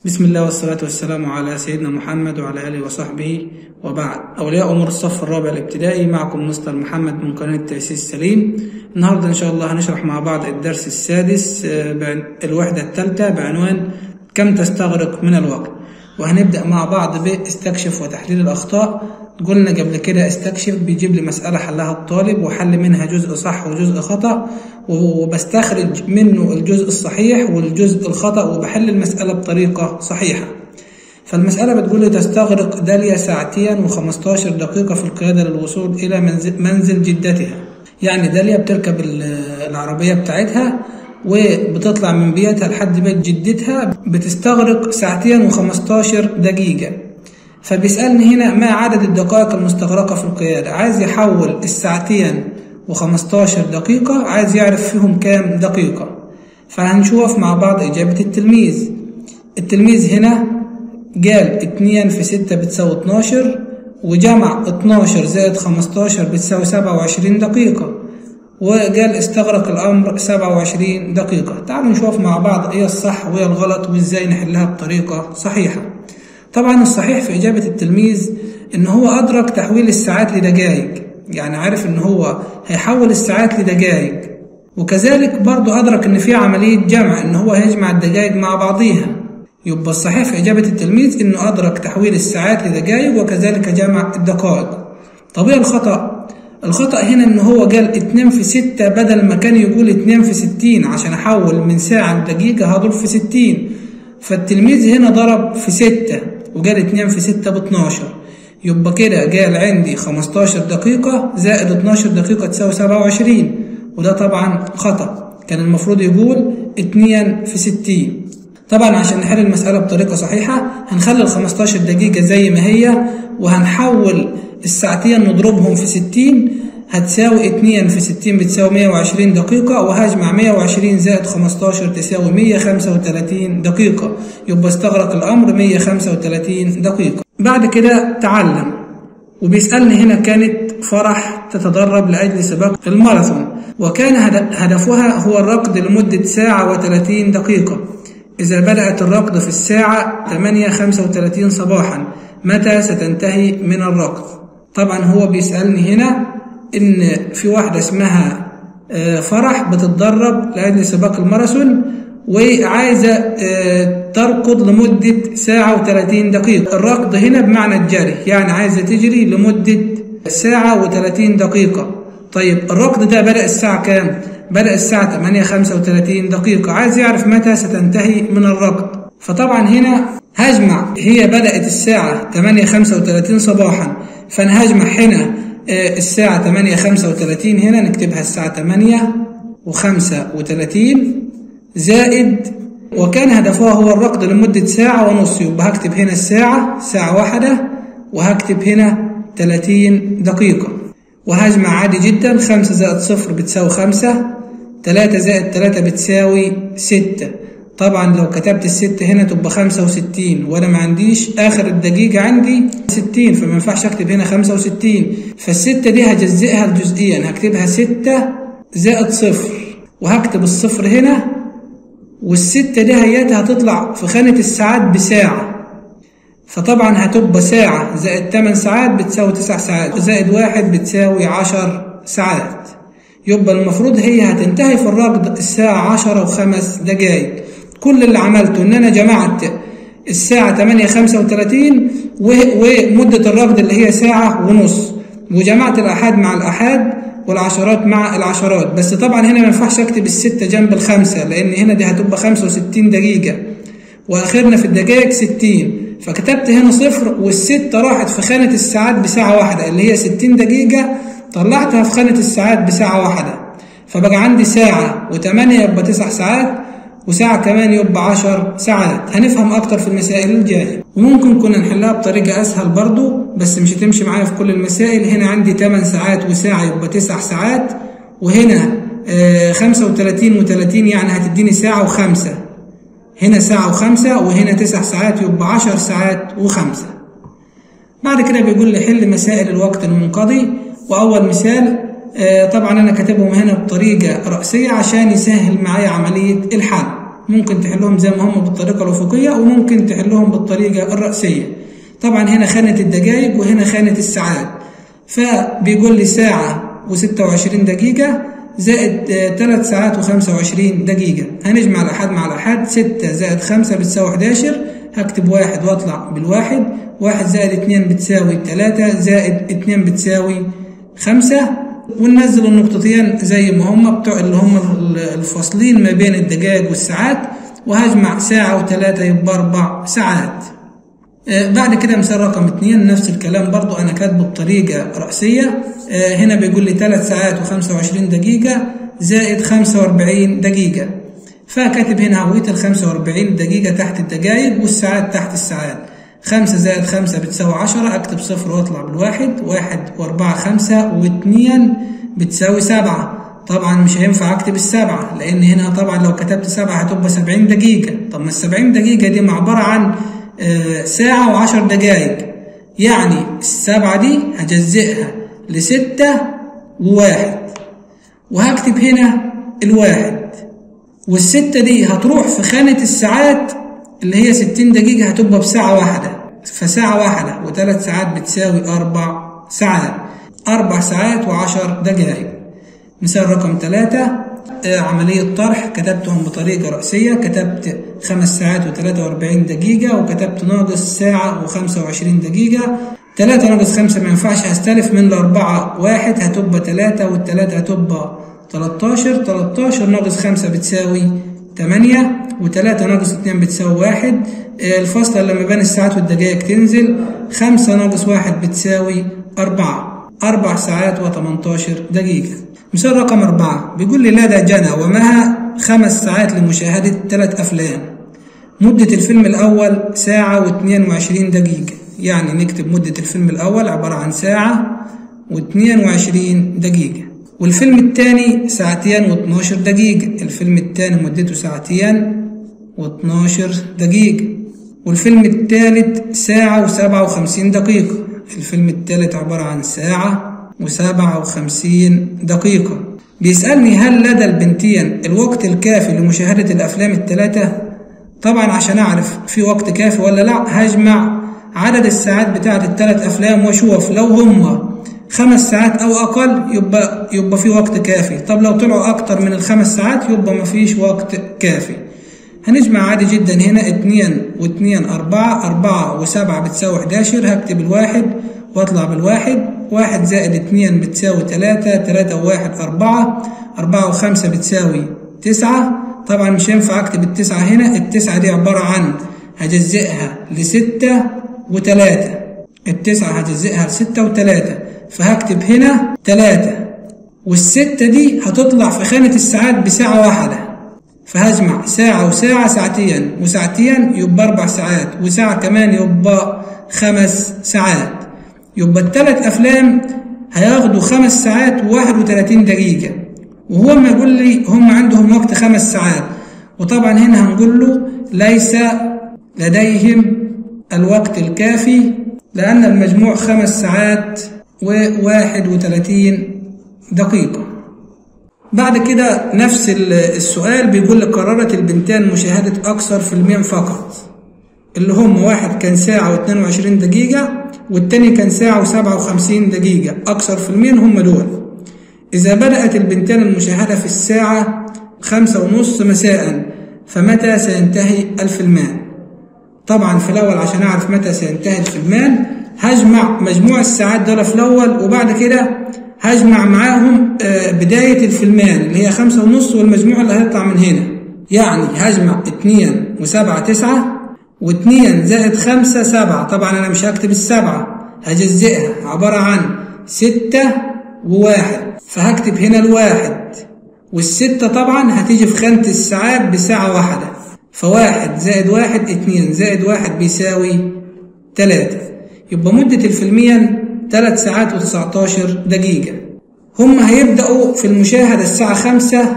بسم الله والصلاة والسلام على سيدنا محمد وعلى آله وصحبه وبعد أولياء أمور الصف الرابع الابتدائي معكم مستر محمد من قناة تأسيس سليم النهاردة إن شاء الله هنشرح مع بعض الدرس السادس الوحدة الثالثة بعنوان كم تستغرق من الوقت وهنبدأ مع بعض باستكشف وتحليل الأخطاء قلنا قبل كده استكشف بيجيب لي مسألة حلها الطالب وحل منها جزء صح وجزء خطأ وبستخرج منه الجزء الصحيح والجزء الخطأ وبحل المسألة بطريقة صحيحة فالمسألة بتقول لي تستغرق داليا ساعتين و15 دقيقة في القيادة للوصول إلى منزل, منزل جدتها يعني داليا بتركب العربية بتاعتها وبتطلع من بيتها لحد بيت جدتها بتستغرق ساعتين و15 دقيقة فبيسألني هنا ما عدد الدقائق المستغرقة في القيادة عايز يحول الساعتين و15 دقيقة عايز يعرف فيهم كام دقيقة فهنشوف مع بعض إجابة التلميذ التلميذ هنا قال 2 في 6 بتساوي 12 وجمع 12 زائد 15 بتساوي 27 دقيقة وقال استغرق الأمر 27 دقيقة تعالوا نشوف مع بعض إيه الصح وإيه الغلط وإزاي نحلها بطريقة صحيحة طبعا الصحيح في إجابة التلميذ إن هو أدرك تحويل الساعات لدقائق يعني عارف إن هو هيحول الساعات لدقائق وكذلك برضو أدرك إن في عملية جمع إن هو هيجمع الدقائق مع بعضيها يبقى الصحيح في إجابة التلميذ إنه أدرك تحويل الساعات لدقائق وكذلك جمع الدقائق طب إيه الخطأ؟ الخطأ هنا إن هو قال 2 في 6 بدل ما كان يقول 2 في 60 عشان أحول من ساعة لدقيقة هضرب في 60 فالتلميذ هنا ضرب في 6 وقال 2 في 6 ب 12 يبقى كده قال عندي 15 دقيقة زائد 12 دقيقة تساوي 27 وده طبعا خطأ كان المفروض يقول 2 في 60 طبعا عشان نحل المسألة بطريقة صحيحة هنخلي ال 15 دقيقة زي ما هي وهنحول الساعتين نضربهم في 60 هتساوي 2 في 60 بتساوي 120 دقيقة وهجمع 120 زائد 15 تساوي 135 دقيقة يبقى استغرق الأمر 135 دقيقة بعد كده تعلم وبيسألني هنا كانت فرح تتدرب لأجل سباق الماراثون وكان هدفها هو الركض لمدة ساعة و30 دقيقة إذا بدأت الركض في الساعة 8:35 صباحا متى ستنتهي من الركض طبعا هو بيسألني هنا إن في واحدة اسمها فرح بتتدرب لأجل سباق الماراثون وعايزة تركض لمدة ساعة وثلاثين دقيقة الركض هنا بمعنى الجري يعني عايزة تجري لمدة ساعة وثلاثين دقيقة طيب الركض ده بدأ الساعة كام؟ بدأ الساعة 8 35 دقيقة عايز يعرف متى ستنتهي من الركض فطبعا هنا هجمع هي بدأت الساعة 8 35 صباحا فأنا هجمع هنا الساعة 8 35 هنا نكتبها الساعة 8 و35 زائد وكان هدفها هو الركض لمدة ساعة ونص يبقى هكتب هنا الساعة ساعة واحدة وهكتب هنا 30 دقيقة وهجمع عادي جدا خمسة زائد صفر بتساوي خمسة تلاتة زائد تلاتة بتساوي ستة طبعا لو كتبت الستة هنا تبقى خمسة وستين وأنا ما عنديش آخر الدقيقة عندي ستين فما ينفعش أكتب هنا خمسة وستين فالستة دي هجزئها لجزئيا هكتبها ستة زائد صفر وهكتب الصفر هنا والستة دي هيات هتطلع في خانة الساعات بساعة فطبعا هتبقى ساعة زائد 8 ساعات بتساوي 9 ساعات زائد واحد بتساوي 10 ساعات يبقى المفروض هي هتنتهي في الركض الساعة 10 وخمس دقايق كل اللي عملته ان انا جمعت الساعة 8 35 ومدة الركض اللي هي ساعة ونص وجمعت الأحاد مع الأحاد والعشرات مع العشرات بس طبعا هنا ما ينفعش اكتب الستة جنب الخمسة لأن هنا دي هتبقى 65 دقيقة وآخرنا في الدقائق 60 فكتبت هنا صفر والستة راحت في خانة الساعات بساعة واحدة اللي هي 60 دقيقة طلعتها في خانة الساعات بساعة واحدة فبقى عندي ساعة وثمانية يبقى تسع ساعات وساعة كمان يبقى عشر ساعات هنفهم أكتر في المسائل الجاية وممكن كنا نحلها بطريقة أسهل برضو بس مش هتمشي معايا في كل المسائل هنا عندي 8 ساعات وساعة يبقى 9 ساعات وهنا آه 35 و30 يعني هتديني ساعة وخمسة هنا ساعة وخمسة وهنا تسع ساعات يبقى عشر ساعات وخمسة بعد كده بيقول لي حل مسائل الوقت المنقضي وأول مثال آه طبعا أنا كاتبهم هنا بطريقة رأسية عشان يسهل معايا عملية الحل ممكن تحلهم زي ما هم بالطريقة الأفقية وممكن تحلهم بالطريقة الرأسية طبعا هنا خانة الدقايق وهنا خانة الساعات فبيقول لي ساعة و26 دقيقة زائد 3 ساعات و25 دقيقة هنجمع الأحد مع الأحد 6 زائد 5 بتساوي 11 هكتب واحد واطلع بالواحد واحد زائد اتنين بتساوي تلاتة زائد اتنين بتساوي خمسة وننزل النقطتين زي ما هما بتوع اللي هما الفاصلين ما بين الدقائق والساعات وهجمع ساعة وتلاتة يبقى أربع ساعات آه بعد كده مثال رقم اتنين نفس الكلام برضو أنا كاتبه بطريقة رأسية آه هنا بيقول لي تلات ساعات وخمسة وعشرين دقيقة زائد خمسة وأربعين دقيقة فكاتب هنا هوية ال 45 دقيقة تحت الدقايق والساعات تحت الساعات خمسة زائد خمسة بتساوي عشرة أكتب صفر وأطلع بالواحد واحد وأربعة خمسة واتنين بتساوي سبعة طبعا مش هينفع أكتب السبعة لأن هنا طبعا لو كتبت سبعة هتبقى سبعين دقيقة طب ما السبعين دقيقة دي عبارة عن ساعة وعشر دقايق يعني السبعة دي هجزئها لستة وواحد وهكتب هنا الواحد والستة دي هتروح في خانة الساعات اللي هي ستين دقيقة هتبقى بساعة واحدة فساعة واحدة وثلاث ساعات بتساوي أربع ساعات أربع ساعات وعشر دقائق مثال رقم ثلاثة عملية طرح كتبتهم بطريقة رأسية كتبت خمس ساعات وثلاثة وأربعين دقيقة وكتبت ناقص ساعة وخمسة وعشرين دقيقة تلاتة ناقص خمسة ما ينفعش هستلف من الأربعة واحد هتبقى تلاتة والتلاتة هتبقى 13 13 ناقص 5 بتساوي 8 و3 ناقص 2 بتساوي 1 الفاصلة لما بين الساعات والدقائق تنزل 5 ناقص 1 بتساوي 4 4 ساعات و18 دقيقة مثال رقم 4 بيقول لي لدى جنى ومها خمس ساعات لمشاهدة ثلاث أفلام مدة الفيلم الأول ساعة و22 دقيقة يعني نكتب مدة الفيلم الأول عبارة عن ساعة و22 دقيقة والفيلم الثاني ساعتين و12 دقيقة الفيلم الثاني مدته ساعتين و12 دقيقة والفيلم الثالث ساعة و57 دقيقة الفيلم الثالث عبارة عن ساعة و57 دقيقة بيسألني هل لدى البنتين الوقت الكافي لمشاهدة الأفلام الثلاثة طبعا عشان أعرف في وقت كافي ولا لا هجمع عدد الساعات بتاعة الثلاث أفلام وأشوف لو هما خمس ساعات أو أقل يبقى يبقى في وقت كافي طب لو طلعوا أكتر من الخمس ساعات يبقى مفيش وقت كافي هنجمع عادي جدا هنا اتنين واتنين أربعة أربعة وسبعة بتساوي حداشر هكتب الواحد وأطلع بالواحد واحد زائد اتنين بتساوي تلاتة تلاتة وواحد أربعة أربعة وخمسة بتساوي تسعة طبعا مش هينفع أكتب التسعة هنا التسعة دي عبارة عن هجزئها لستة وتلاتة التسعة هجزئها لستة وتلاتة فهكتب هنا تلاتة والستة دي هتطلع في خانة الساعات بساعة واحدة فهجمع ساعة وساعة ساعتين وساعتين يبقى أربع ساعات وساعة كمان يبقى خمس ساعات يبقى التلات أفلام هياخدوا خمس ساعات وواحد وتلاتين دقيقة وهو ما يقول لي هم عندهم وقت خمس ساعات وطبعا هنا هنقول له ليس لديهم الوقت الكافي لأن المجموع خمس ساعات وواحد وتلاتين دقيقة بعد كده نفس السؤال بيقول لك قررت البنتان مشاهدة أكثر فيلمين فقط اللي هم واحد كان ساعة واثنين وعشرين دقيقة والتاني كان ساعة وسبعة وخمسين دقيقة أكثر فيلمين هم دول إذا بدأت البنتان المشاهدة في الساعة خمسة ونص مساء فمتى سينتهي الفيلمان طبعا في الأول عشان أعرف متى سينتهي الفيلمان هجمع مجموع الساعات دول في الأول وبعد كده هجمع معاهم بداية الفيلمان اللي هي خمسة ونص والمجموع اللي هيطلع من هنا يعني هجمع اتنين وسبعة تسعة واتنين زائد خمسة سبعة طبعا أنا مش هكتب السبعة هجزئها عبارة عن ستة وواحد فهكتب هنا الواحد والستة طبعا هتيجي في خانة الساعات بساعة واحدة فواحد زائد واحد اتنين زائد واحد بيساوي تلاتة يبقى مدة الفيلمين تلات ساعات وتسعتاشر دقيقة هم هيبدأوا في المشاهدة الساعة خمسة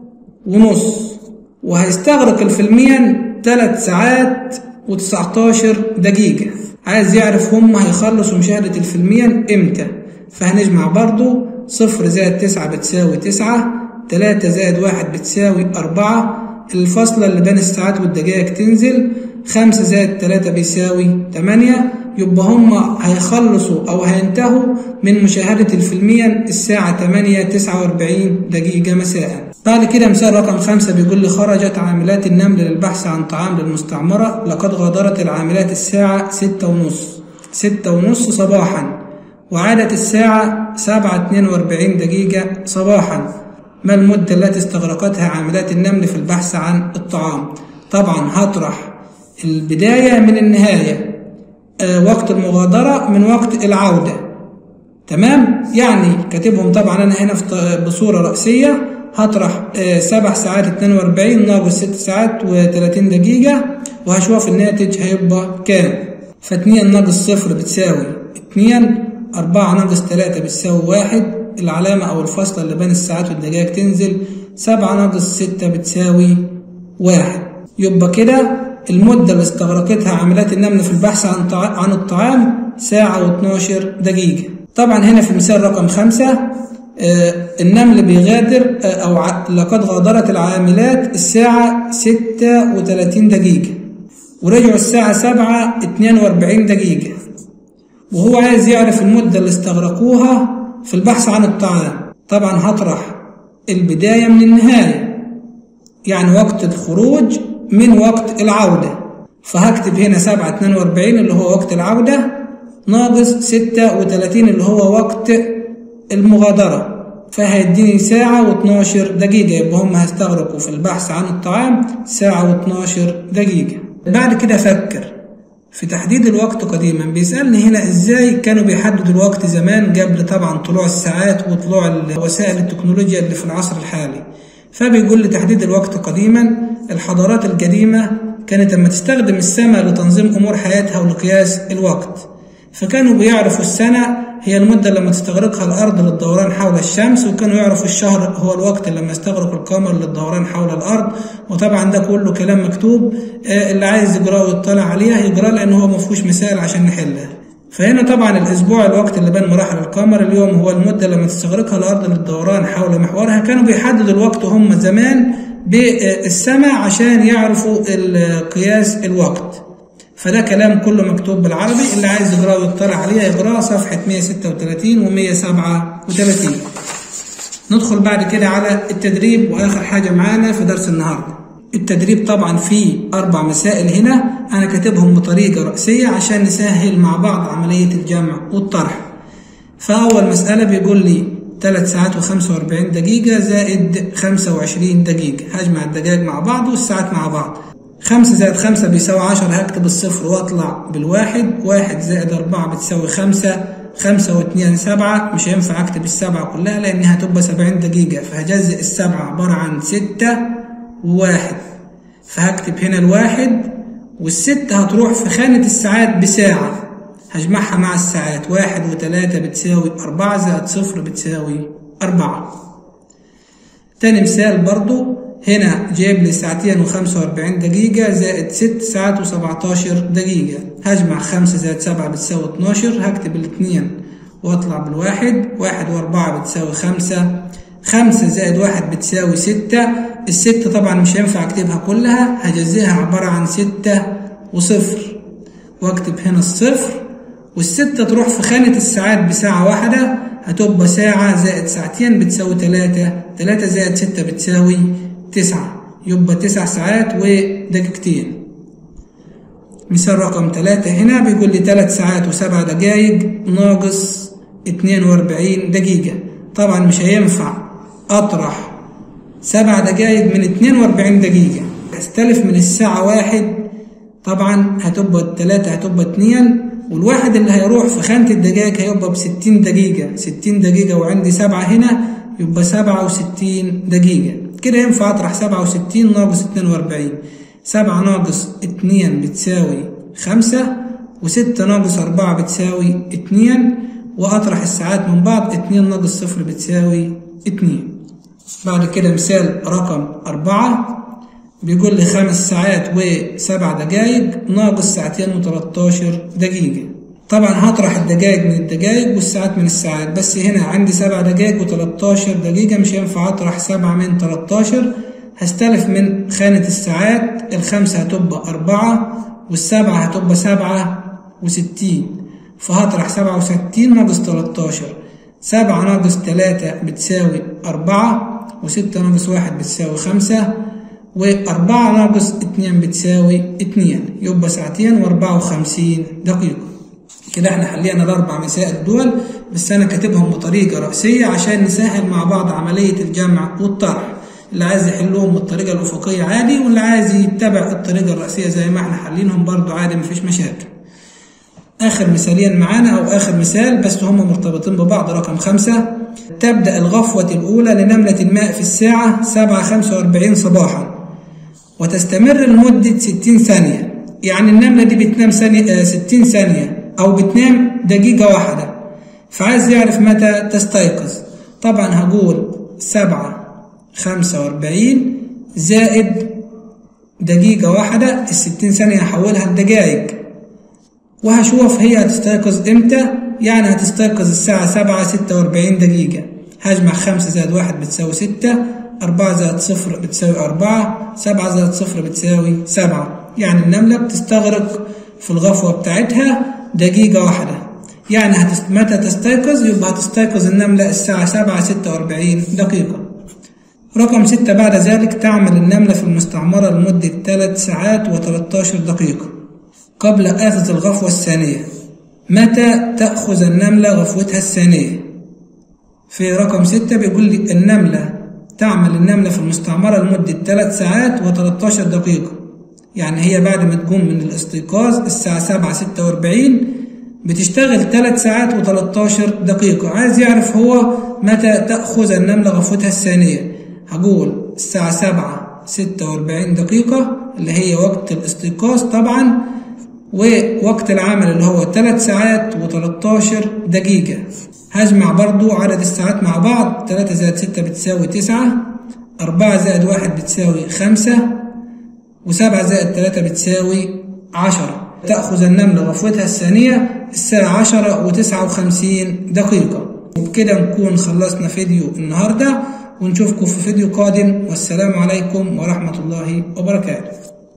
ونص وهيستغرق الفيلمين تلات ساعات وتسعتاشر دقيقة عايز يعرف هم هيخلصوا مشاهدة الفيلمين امتى فهنجمع برضو صفر زائد تسعة بتساوي تسعة تلاتة زائد واحد بتساوي أربعة الفاصلة اللي بين الساعات والدقائق تنزل خمسة زائد تلاتة بيساوي تمانية يبقى هما هيخلصوا أو هينتهوا من مشاهدة الفيلميا الساعة تمانية تسعة وأربعين دقيقة مساء بعد كده مثال رقم خمسة بيقول لي خرجت عاملات النمل للبحث عن طعام للمستعمرة لقد غادرت العاملات الساعة ستة ونص ستة ونص صباحا وعادت الساعة سبعة اتنين وأربعين دقيقة صباحا ما المدة التي استغرقتها عاملات النمل في البحث عن الطعام طبعا هطرح البداية من النهاية آه وقت المغادرة من وقت العودة تمام يعني كاتبهم طبعا أنا هنا بصورة رأسية هطرح آه سبع ساعات اتنين وأربعين ناقص ست ساعات وتلاتين دقيقة وهشوف الناتج هيبقى كام فاتنين ناقص صفر بتساوي اتنين أربعة ناقص تلاتة بتساوي واحد العلامة أو الفاصلة اللي بين الساعات والدقائق تنزل سبعة ناقص ستة بتساوي واحد يبقى كده المدة اللي استغرقتها عاملات النمل في البحث عن عن الطعام ساعة و12 دقيقة طبعا هنا في مثال رقم خمسة آه النمل بيغادر آه أو لقد غادرت العاملات الساعة ستة وتلاتين دقيقة ورجعوا الساعة سبعة اتنين وأربعين دقيقة وهو عايز يعرف المدة اللي استغرقوها في البحث عن الطعام طبعا هطرح البداية من النهاية يعني وقت الخروج من وقت العودة فهكتب هنا سبعة اتنين وأربعين اللي هو وقت العودة ناقص ستة وتلاتين اللي هو وقت المغادرة فهيديني ساعة واتناشر دقيقة يبقى هم هيستغرقوا في البحث عن الطعام ساعة واتناشر دقيقة بعد كده فكر في تحديد الوقت قديما بيسألني هنا ازاي كانوا بيحددوا الوقت زمان قبل طبعا طلوع الساعات وطلوع وسائل التكنولوجيا اللي في العصر الحالي فبيقول لي تحديد الوقت قديما الحضارات القديمة كانت لما تستخدم السماء لتنظيم أمور حياتها ولقياس الوقت فكانوا بيعرفوا السنة هي المدة لما تستغرقها الأرض للدوران حول الشمس وكانوا يعرفوا الشهر هو الوقت لما يستغرق القمر للدوران حول الأرض وطبعا ده كله كلام مكتوب اللي عايز يقراه ويطلع عليها يقراه لأن هو مفهوش مسائل عشان نحلها فهنا طبعا الأسبوع الوقت اللي بين مراحل القمر اليوم هو المدة لما تستغرقها الأرض للدوران حول محورها كانوا بيحددوا الوقت هم زمان بالسماء عشان يعرفوا قياس الوقت فده كلام كله مكتوب بالعربي اللي عايز يقراه ويطلع عليه يقراه صفحة 136 و 137 ندخل بعد كده على التدريب وآخر حاجة معانا في درس النهاردة التدريب طبعا فيه أربع مسائل هنا أنا كاتبهم بطريقة رأسية عشان نسهل مع بعض عملية الجمع والطرح فأول مسألة بيقول لي 3 ساعات و45 دقيقة زائد 25 دقيقة هجمع الدقائق مع بعض والساعات مع بعض خمسة زائد خمسة بيساوي عشرة هكتب الصفر واطلع بالواحد واحد زائد أربعة بتساوي خمسة خمسة واتنين سبعة مش هينفع أكتب السبعة كلها لأنها هتبقى سبعين دقيقة فهجزء السبعة عبارة عن ستة وواحد فهكتب هنا الواحد والستة هتروح في خانة الساعات بساعة هجمعها مع الساعات واحد وتلاتة بتساوي أربعة زائد صفر بتساوي أربعة تاني مثال برضو هنا جايب لي ساعتين وخمسة وأربعين دقيقة زائد ست ساعات وسبعتاشر دقيقة هجمع خمسة زائد سبعة بتساوي اتناشر هكتب الاتنين واطلع بالواحد واحد وأربعة بتساوي خمسة خمسة زائد واحد بتساوي ستة الستة طبعا مش هينفع أكتبها كلها هجزئها عبارة عن ستة وصفر وأكتب هنا الصفر والستة تروح في خانة الساعات بساعة واحدة هتبقى ساعة زائد ساعتين بتساوي تلاتة تلاتة زائد ستة بتساوي تسعة يبقى تسع ساعات ودقيقتين مثال رقم تلاتة هنا بيقول لي تلات ساعات وسبع دقايق ناقص اتنين وأربعين دقيقة طبعا مش هينفع أطرح سبع دقايق من اتنين وأربعين دقيقة هستلف من الساعة واحد طبعا هتبقى التلاتة هتبقى اتنين والواحد اللي هيروح في خانة الدقايق هيبقى بستين دقيقة ستين دقيقة وعندي سبعة هنا يبقى سبعة وستين دقيقة كده ينفع أطرح سبعة وستين ناقص اتنين وأربعين سبعة ناقص اتنين بتساوي خمسة وستة ناقص أربعة بتساوي اتنين وأطرح الساعات من بعض اتنين ناقص صفر بتساوي اتنين بعد كده مثال رقم أربعة بيقول لي خمس ساعات وسبع دقايق ناقص ساعتين وتلاتاشر دقيقة طبعا هطرح الدقايق من الدقايق والساعات من الساعات بس هنا عندي سبع دقايق وتلاتاشر دقيقة مش هينفع أطرح سبعة من تلاتاشر هستلف من خانة الساعات الخمسة هتبقى أربعة والسبعة هتبقى سبعة وستين فهطرح سبعة وستين ناقص تلاتاشر سبعة ناقص تلاتة بتساوي أربعة وستة ناقص واحد بتساوي خمسة وأربعة ناقص اتنين بتساوي اتنين يبقى ساعتين وأربعة وخمسين دقيقة كده احنا حلينا الأربع مسائل دول بس أنا كاتبهم بطريقة رأسية عشان نسهل مع بعض عملية الجمع والطرح اللي عايز يحلهم بالطريقة الأفقية عادي واللي عايز يتبع الطريقة الرأسية زي ما احنا حلينهم برضو عادي مفيش مشاكل آخر مثالين معانا أو آخر مثال بس هم مرتبطين ببعض رقم خمسة تبدأ الغفوة الأولى لنملة الماء في الساعة سبعة خمسة وأربعين صباحا وتستمر لمدة ستين ثانية يعني النملة دي بتنام ثانية ستين ثانية أو بتنام دقيقة واحدة فعايز يعرف متى تستيقظ طبعا هقول سبعة خمسة وأربعين زائد دقيقة واحدة الستين ثانية هحولها لدقايق وهشوف هي هتستيقظ امتى يعني هتستيقظ الساعة سبعة ستة وأربعين دقيقة هجمع خمسة زائد واحد بتساوي ستة أربعة زائد صفر بتساوي أربعة سبعة زائد صفر بتساوي سبعة يعني النملة بتستغرق في الغفوة بتاعتها دقيقة واحدة يعني هتست... متى تستيقظ يبقى هتستيقظ النملة الساعة سبعة ستة وأربعين دقيقة رقم ستة بعد ذلك تعمل النملة في المستعمرة لمدة ثلاث ساعات وتلتاشر دقيقة قبل آخذ الغفوة الثانية متى تأخذ النملة غفوتها الثانية في رقم ستة بيقول لي النملة تعمل النملة في المستعمرة لمدة ثلاث ساعات وتلتاشر دقيقة يعني هي بعد ما تقوم من الاستيقاظ الساعة سبعة ستة وأربعين بتشتغل ثلاث ساعات وتلتاشر دقيقة عايز يعرف هو متى تأخذ النملة غفوتها الثانية هقول الساعة سبعة ستة وأربعين دقيقة اللي هي وقت الاستيقاظ طبعا ووقت العمل اللي هو ثلاث ساعات وتلتاشر دقيقة هجمع برضو عدد الساعات مع بعض تلاتة زائد ستة بتساوي تسعة أربعة زائد واحد بتساوي خمسة وسبعة زائد تلاتة بتساوي عشرة تأخذ النملة غفوتها الثانية الساعة عشرة وتسعة وخمسين دقيقة وبكده نكون خلصنا فيديو النهاردة ونشوفكم في فيديو قادم والسلام عليكم ورحمة الله وبركاته